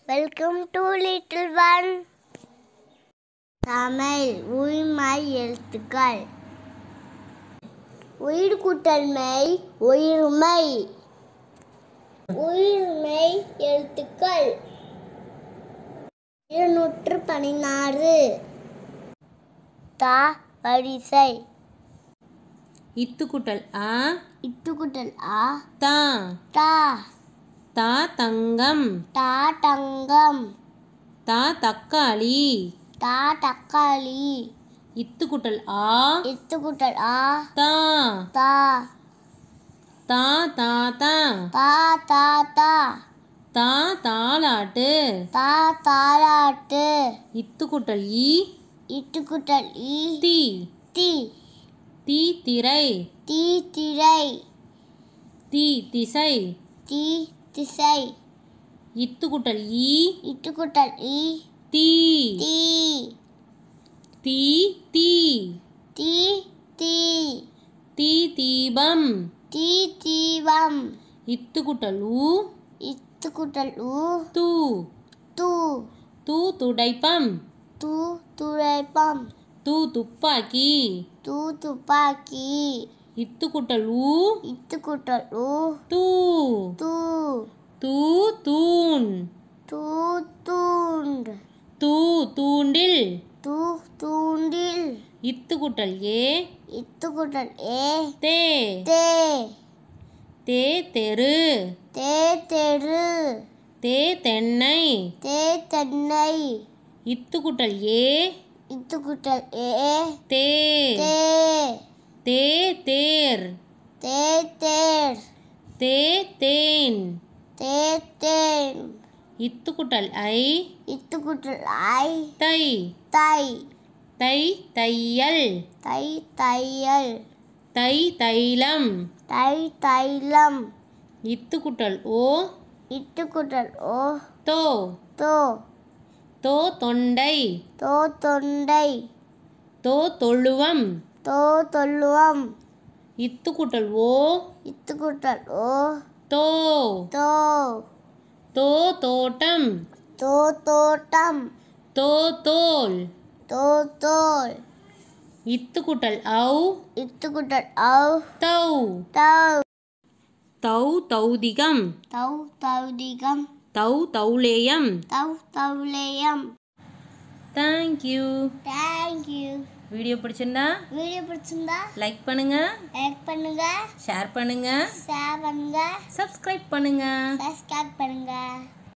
welcome to little one Tamil உயிர்மை எழுத்துக்கள் உயிர் கூட்டல் மெய் உயிர்மை உயிர்மை எழுத்துக்கள் இருநூற்று பதினாறு தா வரிசை இத்துக்குட்டல் ஆ இட்டுக்குட்டல் ஆ தா தா தா தங்கம் தா தங்கம் தா தக்காளி தா தக்காளி இத்துக்குட்டல் ஆ இத்துக்குட்டல் ஆ தா தா தா தா தா தா தா தா தா தாலாட்டு தா தாலாட்டு இத்துக்குட்டல் ஈ இட்டுக்குட்டல் ஈ தி தி தீ திரை தீ திரை தீ திசை தீ திசை இத்துக்குட்டல் ஈ இட்டுக்குட்டல் ஈ தீ தீ தீ தீ தீ தீ தீ தீபம் தீ தீபம் இத்துக்குட்டல் ஊ இத்துக்குட்டல் ஊ தூ தூ தூ துடைப்பம் தூ துடைப்பம் தூ துப்பாக்கி தூ துப்பாக்கி இத்துக்குட்டல் ஊ இத்துக்குட்டல் ஊ தூ தூ தூ தூண் தூ தூண்டு தூ தூண்டில் தூ தூண்டில் இத்துக்குட்டல் ஏ இத்துக்குட்டல் ஏ தே தே தே தெரு தே தெரு தே தென்னை தே தென்னை இத்துக்குட்டல் ஏ இத்துக்குட்டல் ஏ தே தே தே தேர் தே தேர் தே தேன் தே தேன் இத்துக்குட்டல் ஐ இத்துக்குட்டல் ஐ தை தை தை தையல் தை தையல் தை தைலம் தை தைலம் இத்துக்குட்டல் ஓ இட்டுக்குட்டல் ஓ தோ தோ தோ தொண்டை தோ தொண்டை தோ தொழுவம் தோ தொல்லுவம் இத்துக்குட்டல் ஓ இத்துக்குட்டல் ஓ தோ தோ தோ தோட்டம் தோ தோட்டம் தோ தோல் தோ தோல் இத்துக்குட்டல் ஔ இத்துக்குட்டல் ஔ தௌ தௌ தௌ தௌதிகம் தௌ தௌதிகம் தௌ தௌலேயம் தௌ தௌலேயம் தேங்க்யூ தேங்க்யூ வீடியோ பிடிச்சிருந்தா வீடியோ பிடிச்சிருந்தா லைக் பண்ணுங்க லைக் பண்ணுங்க ஷேர் பண்ணுங்க ஷேர் பண்ணுங்க சப்ஸ்கிரைப் பண்ணுங்க சப்ஸ்கிரைப் பண்ணுங்க